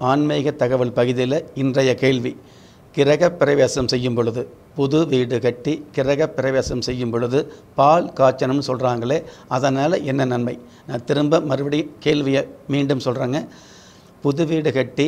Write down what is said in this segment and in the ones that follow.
ஆன்மீக தகவல் பகுதியில் இன்றைய கேள்வி கிரக பிரவேசம் செய்யும் பொழுது புது வீடு கட்டி கிரக பிரவேசம் செய்யும் பொழுது பால் காய்ச்சணும்னு சொல்கிறாங்களே அதனால் என்ன நன்மை நான் திரும்ப மறுபடியும் கேள்வியை மீண்டும் சொல்கிறேங்க புது வீடு கட்டி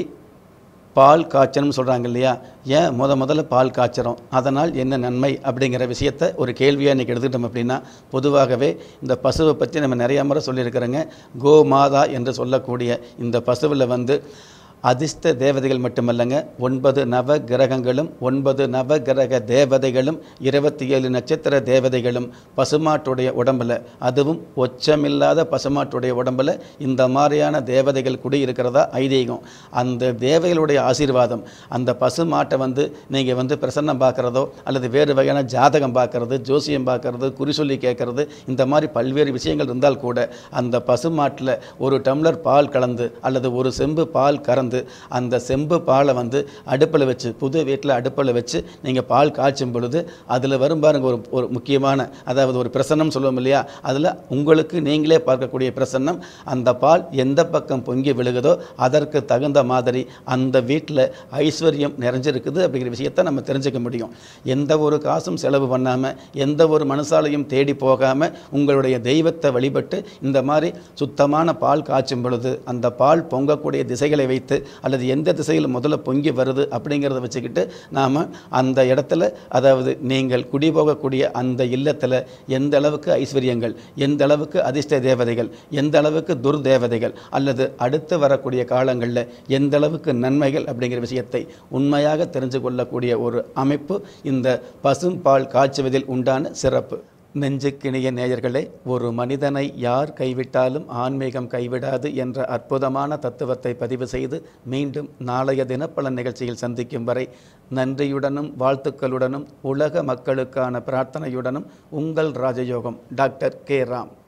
பால் காய்ச்சணும்னு சொல்கிறாங்க இல்லையா ஏன் முத முதல்ல பால் காய்ச்சறோம் அதனால் என்ன நன்மை அப்படிங்கிற விஷயத்தை ஒரு கேள்வியாக இன்றைக்கி எடுத்துக்கிட்டோம் அப்படின்னா பொதுவாகவே இந்த பசுவை பற்றி நம்ம நிறையா முறை சொல்லியிருக்கிறோங்க கோமாதா என்று சொல்லக்கூடிய இந்த பசுவில் வந்து அதிர்ஷ்ட தேவதைகள் மட்டுமல்லங்க ஒன்பது நவ கிரகங்களும் ஒன்பது நவ கிரக தேவதைகளும் இருபத்தி ஏழு நட்சத்திர தேவதைகளும் பசுமாட்டுடைய உடம்புல அதுவும் ஒச்சமில்லாத பசுமாட்டுடைய உடம்புல இந்த மாதிரியான தேவதைகள் குடியிருக்கிறதா ஐதீகம் அந்த தேவதைகளுடைய ஆசீர்வாதம் அந்த பசுமாட்டை வந்து நீங்கள் வந்து பிரசன்னம் பார்க்குறதோ அல்லது வேறு வகையான ஜாதகம் பார்க்கறது ஜோசியம் பார்க்கறது குறி சொல்லி கேட்கறது இந்த மாதிரி பல்வேறு விஷயங்கள் இருந்தால் கூட அந்த பசுமாட்டில் ஒரு டம்ளர் பால் கலந்து அல்லது ஒரு செம்பு பால் கறந்து அந்த செம்பு பாலை வந்து அடுப்பில் வச்சு புது வீட்டில் அடுப்பில் வச்சு நீங்கள் பால் காய்ச்சும் பொழுது அதில் வரும் பாருங்க ஒரு ஒரு முக்கியமான அதாவது ஒரு பிரசன்னம் சொல்லுவோம் இல்லையா அதில் உங்களுக்கு நீங்களே பார்க்கக்கூடிய பிரசன்னம் அந்த பால் எந்த பக்கம் பொங்கி விழுகுதோ அதற்கு தகுந்த மாதிரி அந்த வீட்டில் ஐஸ்வர்யம் நிறைஞ்சிருக்குது அப்படிங்கிற விஷயத்தை நம்ம தெரிஞ்சுக்க முடியும் எந்த ஒரு காசும் செலவு பண்ணாமல் எந்த ஒரு மனசாலையும் தேடி போகாமல் உங்களுடைய தெய்வத்தை வழிபட்டு இந்த மாதிரி சுத்தமான பால் காய்ச்சும் பொழுது அந்த பால் பொங்கக்கூடிய திசைகளை வைத்து அல்லது எந்த திசையில் முதல்ல பொங்கி வருது அப்படிங்கிறத வச்சுக்கிட்டு நாம் அந்த இடத்துல அதாவது நீங்கள் குடி போகக்கூடிய அந்த இல்லத்தில் எந்த அளவுக்கு ஐஸ்வர்யங்கள் எந்த அளவுக்கு அதிர்ஷ்ட தேவதைகள் எந்த அளவுக்கு துர்தேவதைகள் அல்லது அடுத்து வரக்கூடிய காலங்களில் எந்த அளவுக்கு நன்மைகள் அப்படிங்கிற விஷயத்தை உண்மையாக தெரிஞ்சு கொள்ளக்கூடிய ஒரு அமைப்பு இந்த பசும் பால் காய்ச்சுவதில் உண்டான சிறப்பு நெஞ்சுக்கிணிய நேயர்களே ஒரு மனிதனை யார் கைவிட்டாலும் ஆன்மீகம் கைவிடாது என்ற அற்புதமான தத்துவத்தை பதிவு செய்து மீண்டும் நாளைய தினப்பலன் நிகழ்ச்சியில் சந்திக்கும் வரை நன்றியுடனும் வாழ்த்துக்களுடனும் உலக மக்களுக்கான பிரார்த்தனையுடனும் உங்கள் ராஜயோகம் டாக்டர் கே ராம்